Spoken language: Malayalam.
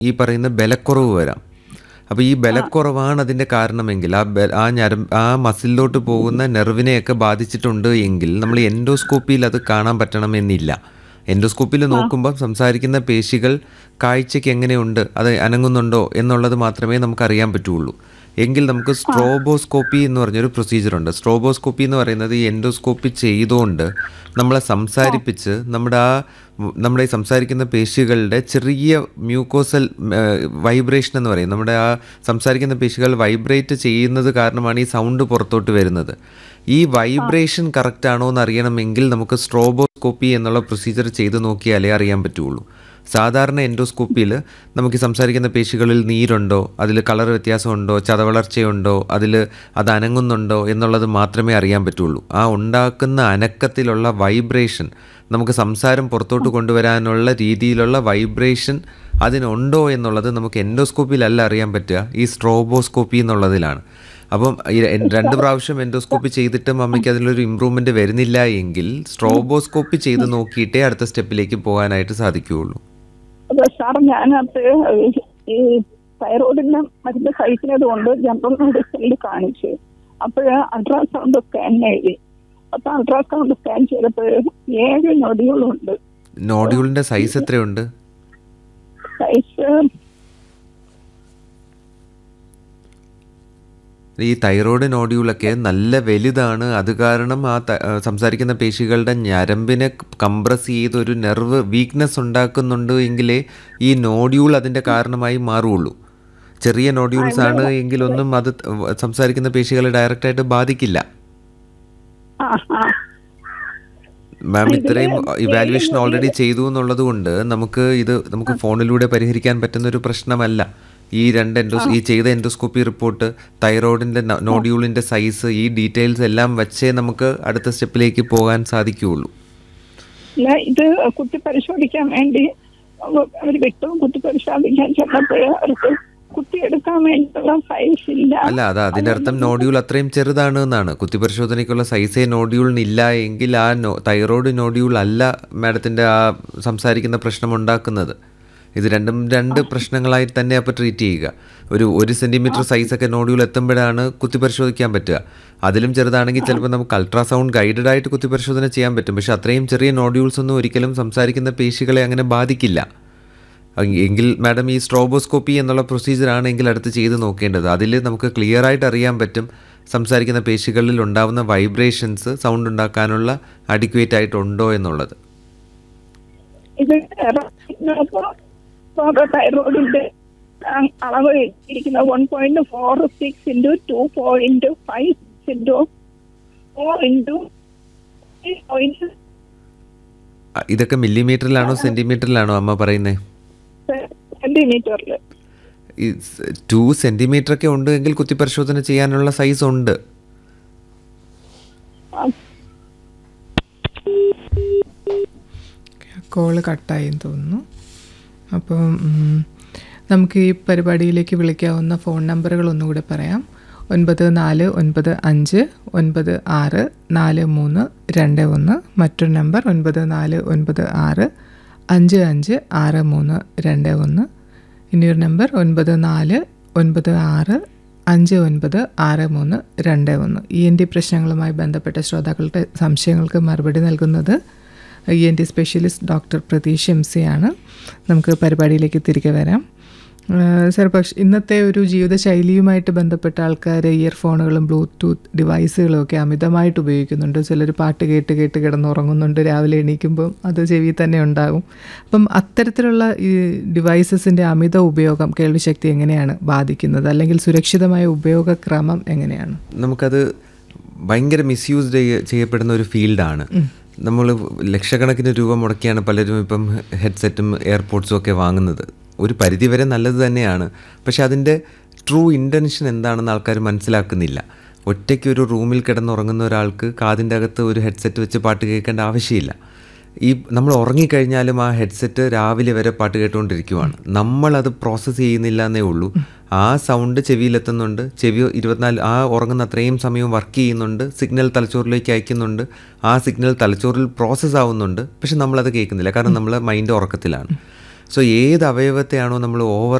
ഈ പറയുന്ന ബലക്കുറവ് വരാം അപ്പോൾ ഈ ബലക്കുറവാണ് അതിൻ്റെ കാരണമെങ്കിൽ ആ ബെ ആ ഞരം ആ മസിലിലോട്ട് പോകുന്ന നെർവിനെയൊക്കെ ബാധിച്ചിട്ടുണ്ട് എങ്കിൽ നമ്മൾ എൻഡോസ്കോപ്പിയിൽ അത് കാണാൻ പറ്റണമെന്നില്ല എൻഡോസ്കോപ്പിയിൽ നോക്കുമ്പോൾ സംസാരിക്കുന്ന പേശികൾ കാഴ്ചയ്ക്ക് എങ്ങനെയുണ്ട് അത് അനങ്ങുന്നുണ്ടോ എന്നുള്ളത് മാത്രമേ നമുക്ക് അറിയാൻ പറ്റുള്ളൂ എങ്കിൽ നമുക്ക് സ്ട്രോബോസ്കോപ്പി എന്ന് പറഞ്ഞൊരു പ്രൊസീജിയർ ഉണ്ട് സ്ട്രോബോസ്കോപ്പി എന്ന് പറയുന്നത് ഈ എൻഡോസ്കോപ്പി ചെയ്തുകൊണ്ട് നമ്മളെ സംസാരിപ്പിച്ച് നമ്മുടെ ആ നമ്മുടെ ഈ സംസാരിക്കുന്ന പേശികളുടെ ചെറിയ മ്യൂക്കോസൽ വൈബ്രേഷൻ എന്ന് പറയും നമ്മുടെ ആ സംസാരിക്കുന്ന പേശികൾ വൈബ്രേറ്റ് ചെയ്യുന്നത് കാരണമാണ് ഈ സൗണ്ട് പുറത്തോട്ട് വരുന്നത് ഈ വൈബ്രേഷൻ കറക്റ്റ് ആണോ എന്ന് അറിയണമെങ്കിൽ നമുക്ക് സ്ട്രോബോസ്കോപ്പി എന്നുള്ള പ്രൊസീജിയർ ചെയ്ത് നോക്കിയാലേ അറിയാൻ പറ്റുള്ളൂ സാധാരണ എൻഡോസ്കോപ്പിയിൽ നമുക്ക് ഈ സംസാരിക്കുന്ന പേശികളിൽ നീരുണ്ടോ അതിൽ കളർ വ്യത്യാസമുണ്ടോ ചതവളർച്ചയുണ്ടോ അതിൽ അത് അനങ്ങുന്നുണ്ടോ എന്നുള്ളത് മാത്രമേ അറിയാൻ പറ്റുള്ളൂ ആ ഉണ്ടാക്കുന്ന അനക്കത്തിലുള്ള വൈബ്രേഷൻ നമുക്ക് സംസാരം പുറത്തോട്ട് കൊണ്ടുവരാനുള്ള രീതിയിലുള്ള വൈബ്രേഷൻ അതിനുണ്ടോ എന്നുള്ളത് നമുക്ക് എൻഡോസ്കോപ്പിയിലല്ല അറിയാൻ പറ്റുക ഈ സ്ട്രോബോസ്കോപ്പി എന്നുള്ളതിലാണ് അപ്പം ഈ ര- രണ്ട് പ്രാവശ്യം എൻഡോസ്കോപ്പി ചെയ്തിട്ടും അമ്മയ്ക്ക് അതിലൊരു ഇമ്പ്രൂവ്മെന്റ് വരുന്നില്ല എങ്കിൽ സ്ട്രോബോസ്കോപ്പി ചെയ്ത് നോക്കിയിട്ടേ അടുത്ത സ്റ്റെപ്പിലേക്ക് പോകാനായിട്ട് സാധിക്കുകയുള്ളൂ അപ്പൊ സാർ ഞാനത് ഈ തൈറോയിഡിന്റെ മരുന്ന് കഴിക്കുന്നത് കൊണ്ട് ജനറൽ മെഡിസിനിൽ കാണിച്ചു അപ്പോഴ് അൾട്രാസൗണ്ട് സ്കാൻ എഴുതി അപ്പൊ അൾട്രാസൗണ്ട് സ്കാൻ ചെയ്തപ്പോൾ ഏഴ് നൊടികളുണ്ട് നോഡ്യൂളിന്റെ സൈസ് എത്രയുണ്ട് സൈസ് ഈ തൈറോയ്ഡ് നോഡ്യൂളൊക്കെ നല്ല വലുതാണ് അത് കാരണം ആ ത- ആ സംസാരിക്കുന്ന പേശികളുടെ ഞരമ്പിനെ കംപ്രസ് ചെയ്ത് ഒരു നെർവ് വീക്ക്നെസ് ഉണ്ടാക്കുന്നുണ്ട് എങ്കിലേ ഈ നോഡ്യൂൾ അതിൻ്റെ കാരണമായി മാറുള്ളൂ ചെറിയ നോഡ്യൂൾസ് ആണ് എങ്കിലൊന്നും അത് ത- സംസാരിക്കുന്ന പേശികളെ ഡയറക്റ്റായിട്ട് ബാധിക്കില്ല ആ ആ മാം ഇത്രയും ഇവാലുവേഷൻ ഓൾറെഡി ചെയ്തു എന്നുള്ളത് കൊണ്ട് നമുക്ക് ഇത് നമുക്ക് ഫോണിലൂടെ പരിഹരിക്കാൻ പറ്റുന്ന ഒരു പ്രശ്നമല്ല ഈ രണ്ട് എൻഡോസ് ഈ ചെയ്ത എൻഡോസ്കോപ്പി റിപ്പോർട്ട് തൈറോയിഡിന്റെ നോഡ്യൂളിന്റെ സൈസ് ഈ ഡീറ്റെയിൽസ് എല്ലാം വച്ചേ നമുക്ക് അടുത്ത സ്റ്റെപ്പിലേക്ക് പോകാൻ സാധിക്കുകയുള്ളൂ ഇല്ല ഇത് കുത്തി പരിശോധിക്കാൻ വേണ്ടി അവർ വ്യക്തവും കുത്തി പരിശോധിക്കാൻ ചെന്നപ്പോൾ അവർക്ക് കുത്തിയെടുക്കാൻ വേണ്ടിയിട്ടുള്ള സൈസ് ഇല്ല അല്ല അത് അതിന്റെ അർത്ഥം നോഡ്യൂൾ അത്രയും ചെറുതാണ് എന്നാണ് കുത്തിപരിശോധനയ്ക്കുള്ള സൈസേ നോഡ്യൂളിനില്ല എങ്കിൽ ആ നോ തൈറോയ്ഡ് നോഡ്യൂൾ അല്ല മാഡത്തിന്റെ ആ സംസാരിക്കുന്ന പ്രശ്നം ഉണ്ടാക്കുന്നത് ഇത് രണ്ടും രണ്ട് പ്രശ്നങ്ങളായി തന്നെ അപ്പോൾ ട്രീറ്റ് ചെയ്യുക ഒരു ഒരു സെന്റിമീറ്റർ സൈസൊക്കെ നോഡ്യൂൾ എത്തുമ്പോഴാണ് കുത്തിപരിശോധിക്കാൻ പറ്റുക അതിലും ചെറുതാണെങ്കിൽ ചിലപ്പോൾ നമുക്ക് അൾട്രാസൗണ്ട് ഗൈഡഡ് ആയിട്ട് കുത്തിപരിശോധന ചെയ്യാൻ പറ്റും പക്ഷെ അത്രയും ചെറിയ നോഡ്യൂൾസ് ഒന്നും ഒരിക്കലും സംസാരിക്കുന്ന പേശികളെ അങ്ങനെ ബാധിക്കില്ല എ- എങ്കിൽ മാഡം ഈ സ്ട്രോബോസ്കോപ്പി എന്നുള്ള പ്രൊസീജിയർ ആണെങ്കിൽ അടുത്ത് ചെയ്ത് നോക്കേണ്ടത് അതിൽ നമുക്ക് ക്ലിയർ ആയിട്ട് അറിയാൻ പറ്റും സംസാരിക്കുന്ന പേശികളിൽ ഉണ്ടാവുന്ന വൈബ്രേഷൻസ് സൗണ്ട് ഉണ്ടാക്കാനുള്ള അഡിക്വേറ്റ് ആയിട്ടുണ്ടോ എന്നുള്ളത് ഇത് തൈറോയിഡിന്റെ അളവ് ഇരിക്കുന്ന one point four six into two point five into four into point അ, ഇതൊക്കെ മില്ലിമീറ്ററിലാണോ സെന്റിമീറ്ററിലാണോ അമ്മ പറയുന്നത് സെന്റിമീറ്ററിൽ ഈ ടു സെന്റിമീറ്റർ ഒക്കെ ഉണ്ട് എങ്കിൽ കുത്തിപരിശോധന ചെയ്യാനുള്ള സൈസ് ഉണ്ട് കോള് കട്ടായെന്ന് തോന്നുന്നു അപ്പം ഉം, നമുക്ക് ഈ പരിപാടിയിലേക്ക് വിളിക്കാവുന്ന ഫോൺ നമ്പറുകൾ ഒന്നുകൂടെ പറയാം ഒൻപത് നാല് ഒൻപത് അഞ്ച് ഒൻപത് ആറ് നാല് മൂന്ന് രണ്ട് ഒന്ന് മറ്റൊരു നമ്പർ ഒൻപത് നാല് ഒൻപത് ആറ് അഞ്ച് അഞ്ച് ആറ് മൂന്ന് രണ്ട് ഒന്ന് ഇനിയൊരു നമ്പർ ഒൻപത് നാല് ഒൻപത് ആറ് അഞ്ച് ഒൻപത് ആറ് മൂന്ന് രണ്ട് ഒന്ന് ഇ എൻ ടി പ്രശ്നങ്ങളുമായി ബന്ധപ്പെട്ട ശ്രോതാക്കളുടെ സംശയങ്ങൾക്ക് മറുപടി നൽകുന്നത് E N T specialist doctor Pratheesh M C ആണ് നമുക്ക് പരിപാടിയിലേക്ക് തിരികെ വരാം സർ പക്ഷെ ഇന്നത്തെ ഒരു ജീവിതശൈലിയുമായിട്ട് ബന്ധപ്പെട്ട ആൾക്കാർ ഇയർഫോണുകളും ബ്ലൂടൂത്ത് ഡിവൈസുകളും ഒക്കെ അമിതമായിട്ട് ഉപയോഗിക്കുന്നുണ്ട് ചിലർ പാട്ട് കേട്ട് കേട്ട് കിടന്നുറങ്ങുന്നുണ്ട് രാവിലെ എണീക്കുമ്പം അത് ചെവി തന്നെ ഉണ്ടാകും അപ്പം അത്തരത്തിലുള്ള ഈ ഡിവൈസസിൻ്റെ അമിത ഉപയോഗം കേൾവിശക്തി എങ്ങനെയാണ് ബാധിക്കുന്നത് അല്ലെങ്കിൽ സുരക്ഷിതമായ ഉപയോഗക്രമം എങ്ങനെയാണ് നമുക്കത് ഭയങ്കര മിസ്യൂസ്ഡ് ചെയ്യപ്പെടുന്ന ഒരു ഫീൽഡാണ് നമ്മൾ ലക്ഷക്കണക്കിന് രൂപ മുടക്കിയാണ് പലരും ഇപ്പം ഹെഡ്സെറ്റും എയർപോർട്സും ഒക്കെ വാങ്ങുന്നത് ഒരു പരിധിവരെ നല്ലത് തന്നെയാണ് പക്ഷെ അതിൻ്റെ ട്രൂ ഇൻറ്റൻഷൻ എന്താണെന്ന് ആൾക്കാർ മനസ്സിലാക്കുന്നില്ല ഒറ്റയ്ക്ക് ഒരു റൂമിൽ കിടന്നുറങ്ങുന്ന ഒരാൾക്ക് കാതിൻ്റെ അകത്ത് ഒരു ഹെഡ്സെറ്റ് വെച്ച് പാട്ട് കേൾക്കേണ്ട ആവശ്യമില്ല ഈ നമ്മൾ ഉറങ്ങിക്കഴിഞ്ഞാലും ആ ഹെഡ്സെറ്റ് രാവിലെ വരെ പാട്ട് കേട്ടുകൊണ്ടിരിക്കുവാണ് നമ്മളത് പ്രോസസ്സ് ചെയ്യുന്നില്ല എന്നേ ഉള്ളൂ ആ സൗണ്ട് ചെവിയിലെത്തുന്നുണ്ട് ചെവി ഇരുപത്തിനാല് ആ ഉറങ്ങുന്ന അത്രയും സമയം വർക്ക് ചെയ്യുന്നുണ്ട് സിഗ്നൽ തലച്ചോറിലേക്ക് അയക്കുന്നുണ്ട് ആ സിഗ്നൽ തലച്ചോറിൽ പ്രോസസ്സ് ആവുന്നുണ്ട് പക്ഷെ നമ്മളത് കേൾക്കുന്നില്ല കാരണം നമ്മൾ മൈൻഡ് ഉറക്കത്തിലാണ് സോ ഏത് അവയവത്തെയാണോ നമ്മൾ ഓവർ